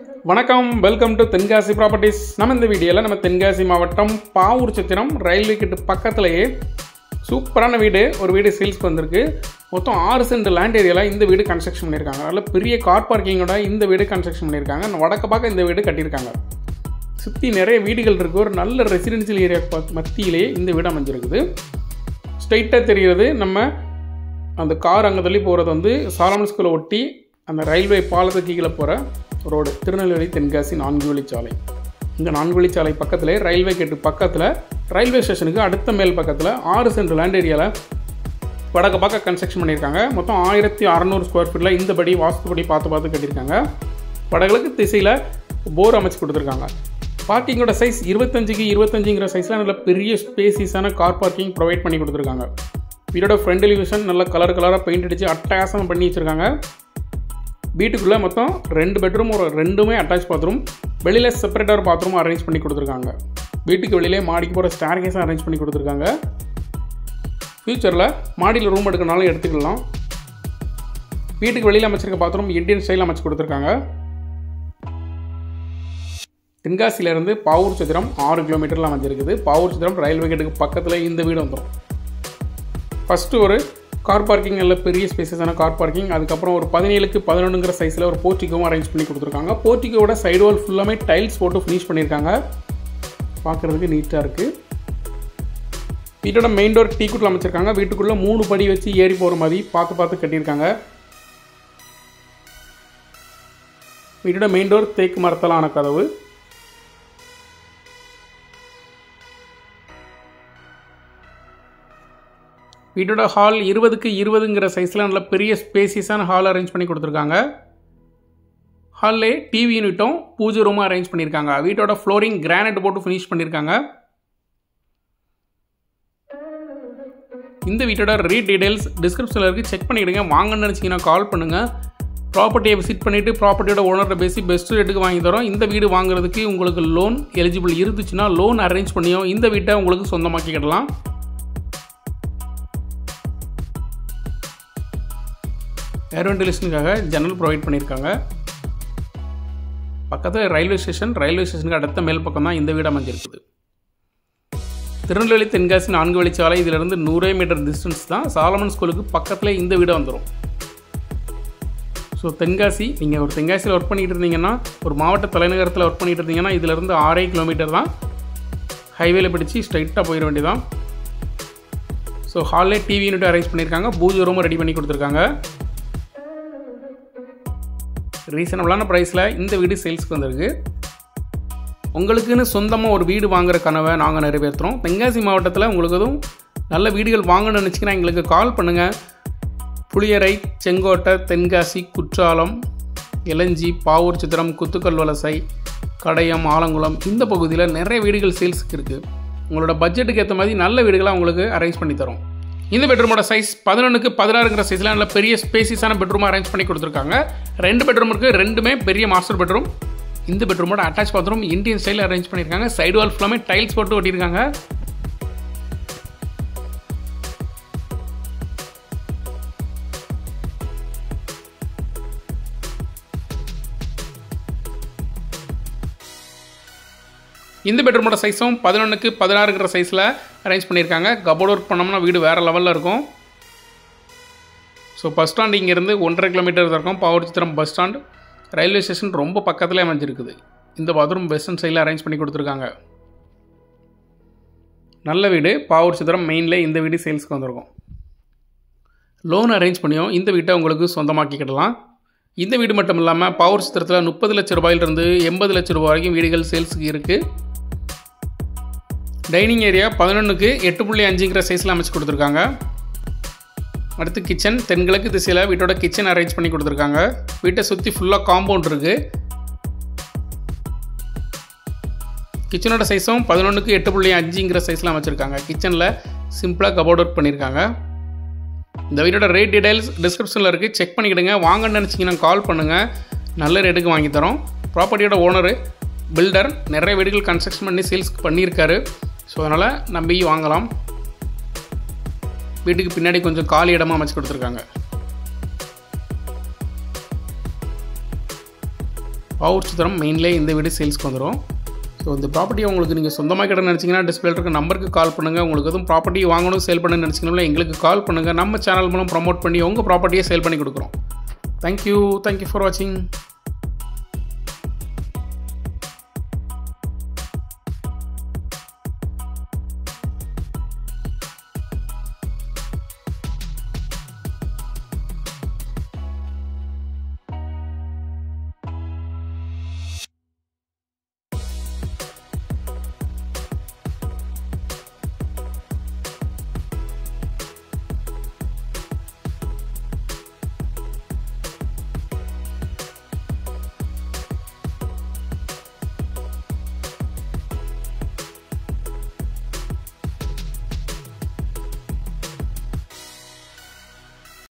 வணக்கம் welcome to Tenkasi properties நம்ம இந்த வீடியோவில் நம்ம தென்காசி மாவட்டம் பாவூர் சத்திரம் ரயில்வே கிட்ட பக்கத்துலேயே சூப்பரான வீடு ஒரு வீடு சேல்ஸ்க்கு வந்திருக்கு மொத்தம் ஆறு சென்ட் லேண்ட் ஏரியாவில் இந்த வீடு கன்ஸ்ட்ரக்ஷன் பண்ணியிருக்காங்க நல்ல பெரிய கார் பார்க்கிங்கோட இந்த வீடு கன்ஸ்ட்ரக்ஷன் பண்ணியிருக்காங்க வடக்க பார்க்க இந்த வீடு கட்டியிருக்காங்க சுற்றி நிறைய வீடுகள் இருக்குது ஒரு நல்ல ரெசிடென்சியல் ஏரியா மத்தியிலேயே இந்த வீடு அமைஞ்சிருக்குது ஸ்ட்ரைட்டாக தெரிகிறது நம்ம அந்த கார் அங்கே தள்ளி போகிறது வந்து சாலமன் ஸ்கூலை ஒட்டி அந்த ரயில்வே பாலத்துக்கு கீழே போகிற ரோடு திருநெல்வேலி தென்காசி நான்கு வழிச்சாலை இந்த நான்கு வழிச்சாலை பக்கத்தில் ரயில்வே கேட்டு பக்கத்தில் ரயில்வே ஸ்டேஷனுக்கு அடுத்த மேல் பக்கத்தில் ஆறு சென்ட் லேண்ட் ஏரியாவில் வடக்கு பக்கம் கன்ஸ்ட்ரக்ஷன் பண்ணியிருக்காங்க மொத்தம் ஆயிரத்தி அறநூறு ஸ்கொயர் ஃபீட்டில் இந்தபடி வாஸ்துபடி பார்த்து பார்த்து கட்டியிருக்காங்க வடகிழக்கு திசையில் போர் அமைச்சு கொடுத்துருக்காங்க பார்க்கிங்கோட சைஸ் இருபத்தஞ்சுக்கு இருபத்தஞ்சுங்கிற சைஸில் நல்ல பெரிய ஸ்பேசிஸான கார் பார்க்கிங் ப்ரொவைட் பண்ணி கொடுத்துருக்காங்க வீடோட ஃப்ரண்ட் எலிவேஷன் நல்ல கலர் கலராக பெயிண்ட் அடித்து அட்டகாசம் பண்ணி வச்சுருக்காங்க வீட்டுக்குள்ளே மொத்தம் ரெண்டு பெட்ரூம் ஒரு ரெண்டுமே அட்டாச் பாத்ரூம் வெளியில் செப்பரேட்டாக பாத்ரூம் அரேஞ்ச் பண்ணி கொடுத்துருக்காங்க வீட்டுக்கு வெளியிலே மாடிக்கு போகிற ஸ்டார் கேஸும் அரேஞ்ச் பண்ணி கொடுத்துருக்காங்க ஃப்யூச்சரில் மாடியில் ரூம் எடுக்கனாலும் எடுத்துக்கலாம் வீட்டுக்கு வெளியில் அமைச்சிருக்க பாத்ரூம் இந்தியன் ஸ்டைல் அமைச்சு கொடுத்துருக்காங்க தென்காசியிலேருந்து பாவூர் சத்திரம் ஆறு கிலோமீட்டரில் அமைஞ்சிருக்குது பாவூர் சத்திரம் ரயில்வே கேட்டுக்கு பக்கத்தில் இந்த வீடு வந்துடும் ஃபஸ்ட்டு ஒரு கார் பார்க்கிங் நல்ல பெரிய ஸ்பேசஸான கார் பார்க்கிங் அதுக்கப்புறம் ஒரு பதினேழுக்கு பதினொன்றுங்கிற சைஸில் ஒரு போர்ட்டிகோவும் அரேஞ்ச் பண்ணி கொடுத்துருக்காங்க போர்ட்டிகோட சைடு வால் ஃபுல்லாமே டைல்ஸ் போட்டு ஃபினிஷ் பண்ணியிருக்காங்க பார்க்குறதுக்கு நீட்டாக இருக்குது வீட்டோட மெயின் டோர் டீ குட்டில் அமைச்சிருக்காங்க வீட்டுக்குள்ளே மூணு படி வச்சு ஏறி போகிற மாதிரி பார்த்து பார்த்து கட்டியிருக்காங்க வீட்டோட மெயின் டோர் தேக்கு மரத்தால் ஆன கதவு வீட்டோட ஹால் இருபதுக்கு இருபதுங்கிற சைஸில் நல்ல பெரிய ஸ்பேசியஸான ஹால் அரேஞ்ச் பண்ணி கொடுத்துருக்காங்க ஹால்லே டிவி யூனிட்டும் பூஜை ரூமும் அரேஞ்ச் பண்ணியிருக்காங்க வீட்டோட ஃப்ளோரிங் கிரானைட் போட்டு ஃபினிஷ் பண்ணியிருக்காங்க இந்த வீட்டோட ரீட் டீடைல்ஸ் டிஸ்கிரிப்ஷனில் இருக்குது செக் பண்ணிவிடுங்க வாங்கன்னு நினச்சிங்கன்னா கால் பண்ணுங்கள் ப்ராப்பர்ட்டியை விசிட் பண்ணிவிட்டு ப்ராப்பர்ட்டியோட ஓனர்கிட்ட பேசி பெஸ்ட் ரேட்டுக்கு வாங்கி தரோம் இந்த வீடு வாங்குறதுக்கு உங்களுக்கு லோன் எலிஜிபிள் இருந்துச்சுன்னா லோன் அரேஞ்ச் பண்ணியும் இந்த வீட்டை உங்களுக்கு சொந்தமாக்கிக்கிடலாம் ஏர் வென்டிலேஷனுக்காக ஜன்னல் ப்ரொவைட் பண்ணியிருக்காங்க பக்கத்தில் ரயில்வே ஸ்டேஷன் ரயில்வே ஸ்டேஷனுக்கு அடுத்த மேல் பக்கம் தான் இந்த வீடு அமைஞ்சிருக்குது திருநெல்வேலி தென்காசி நான்கு வழிச்சாலை இதிலிருந்து நூறே மீட்டர் டிஸ்டன்ஸ் தான் சாலமன் ஸ்கூலுக்கு பக்கத்தில் இந்த வீடு வந்துடும் ஸோ தென்காசி நீங்கள் ஒரு தென்காசியில் ஒர்க் பண்ணிகிட்டு இருந்தீங்கன்னா ஒரு மாவட்ட தலைநகரத்தில் ஒர்க் பண்ணிகிட்டு இருந்தீங்கன்னா இதிலிருந்து ஆறே கிலோமீட்டர் தான் ஹைவேல பிடிச்சி ஸ்ட்ரைட்டாக போயிட வேண்டியதான் ஸோ ஹால்லே டிவி யூனிட் அரேஞ்ச் பண்ணியிருக்காங்க பூஜை ரூமும் ரெடி பண்ணி கொடுத்துருக்காங்க ரீசனபிளான ப்ரைஸில் இந்த வீடு சேல்ஸ்க்கு வந்திருக்கு உங்களுக்குன்னு சொந்தமாக ஒரு வீடு வாங்குற கனவை நாங்கள் நிறைவேற்றுறோம் தென்காசி மாவட்டத்தில் உங்களுக்கு எதுவும் நல்ல வீடுகள் வாங்கணும்னு நினச்சிங்கன்னா எங்களுக்கு கால் பண்ணுங்கள் புளியரை செங்கோட்டை தென்காசி குற்றாலம் இளஞ்சி பாவூர் சித்திரம் குத்துக்கல் வலசை கடையம் ஆலங்குளம் இந்த பகுதியில் நிறைய வீடுகள் சேல்ஸுக்கு இருக்குது உங்களோட பட்ஜெட்டுக்கு ஏற்ற மாதிரி நல்ல வீடுகளை உங்களுக்கு அரேஞ்ச் பண்ணி தரோம் இந்த பெட்ரூமோட சைஸ் பதினொன்றுக்கு பதினாறுங்கிற சைஸில் நல்ல பெரிய ஸ்பேசிஸான பெட்ரூம் அரேஞ்ச் பண்ணி கொடுத்துருக்காங்க ரெண்டு பெட்ரூம் இருக்குது ரெண்டுமே பெரிய மாஸ்டர் பெட்ரூம் இந்த பெட்ரூமோட attach bathroom Indian style arrange பண்ணியிருக்காங்க சைடு வால் ஃபுல்லாமே டைல்ஸ் போட்டு ஒட்டியிருக்காங்க இந்த பெட்ரூமோட சைஸும் பதினொன்றுக்கு பதினாறுங்கிற சைஸில் அரேஞ்ச் பண்ணியிருக்காங்க கபோர்ட் ஒர்க் பண்ணோம்னா வீடு வேறு லெவலில் இருக்கும் ஸோ பஸ் ஸ்டாண்ட் இங்கேருந்து ஒன்றரை கிலோமீட்டர் தான் இருக்கும் பாவூர் சித்திரம் பஸ் ஸ்டாண்ட் ரயில்வே ஸ்டேஷன் ரொம்ப பக்கத்தில் அமைஞ்சிருக்குது இந்த பாத்ரூம் வெஸ்டர்ன் சைடில் அரேஞ்ச் பண்ணி கொடுத்துருக்காங்க நல்ல வீடு பாவூர் சித்திரம் மெயினில் இந்த வீடு சேல்ஸ்க்கு வந்திருக்கும் லோன் அரேஞ்ச் பண்ணியும் இந்த வீட்டை உங்களுக்கு சொந்தமாக்கிக்கிடலாம் இந்த வீடு மட்டும் இல்லாமல் பவர் சித்திரத்தில் முப்பது லட்ச ரூபாயிலிருந்து எண்பது லட்ச ரூபாய் வரைக்கும் வீடுகள் சேல்ஸுக்கு இருக்குது டைனிங் ஏரியா பதினொன்றுக்கு எட்டு புள்ளி அஞ்சுங்கிற சைஸில் அமைச்சு கொடுத்துருக்காங்க அடுத்து கிச்சன் தென்கிழக்கு திசையில் வீட்டோட கிச்சன் அரேஞ்ச் பண்ணி கொடுத்துருக்காங்க வீட்டை சுற்றி ஃபுல்லாக காம்பவுண்ட் இருக்குது கிச்சனோட சைஸும் பதினொன்றுக்கு எட்டு புள்ளி அஞ்சுங்கிற சைஸில் அமைச்சிருக்காங்க கிச்சனில் சிம்பிளாக கபோர்ட் ஒர்க் பண்ணியிருக்காங்க இந்த வீட்டோட ரேட் டீடைல்ஸ் டிஸ்கிரிப்ஷனில் இருக்குது செக் பண்ணிக்கிடுங்க வாங்கன்னு நினச்சிங்கன்னா கால் பண்ணுங்கள் நல்ல ரேட்டுக்கு வாங்கி தரோம் ப்ராப்பர்ட்டியோட ஓனரு பில்டர் நிறைய வீடுகள் கன்ஸ்ட்ரக்ஷன் பண்ணி சேல்ஸ் பண்ணியிருக்காரு ஸோ அதனால் நம்பி வாங்கலாம் வீட்டுக்கு பின்னாடி கொஞ்சம் காலி இடமா அமைச்சு கொடுத்துருக்காங்க பாவூர் சித்திரம் மெயின்லேயே இந்த வீடு சேல்ஸ்க்கு வந்துடும் ஸோ இந்த ப்ராப்பர்ட்டியை உங்களுக்கு நீங்கள் சொந்தமாக கிட்ட நினச்சிங்கன்னா டிஸ்பிளே இருக்க நம்பருக்கு கால் பண்ணுங்கள் உங்களுக்கு எதுவும் ப்ராப்பர்ட்டி வாங்கணும் சேல் பண்ணணும்னு நினச்சிங்கன்னா எங்களுக்கு கால் பண்ணுங்கள் நம்ம சேனல் மூலம் ப்ரமோட் பண்ணி உங்கள் ப்ராப்பர்ட்டியை சேல் பண்ணி கொடுக்குறோம் தேங்க்யூ தேங்க்யூ ஃபார் வாட்சிங்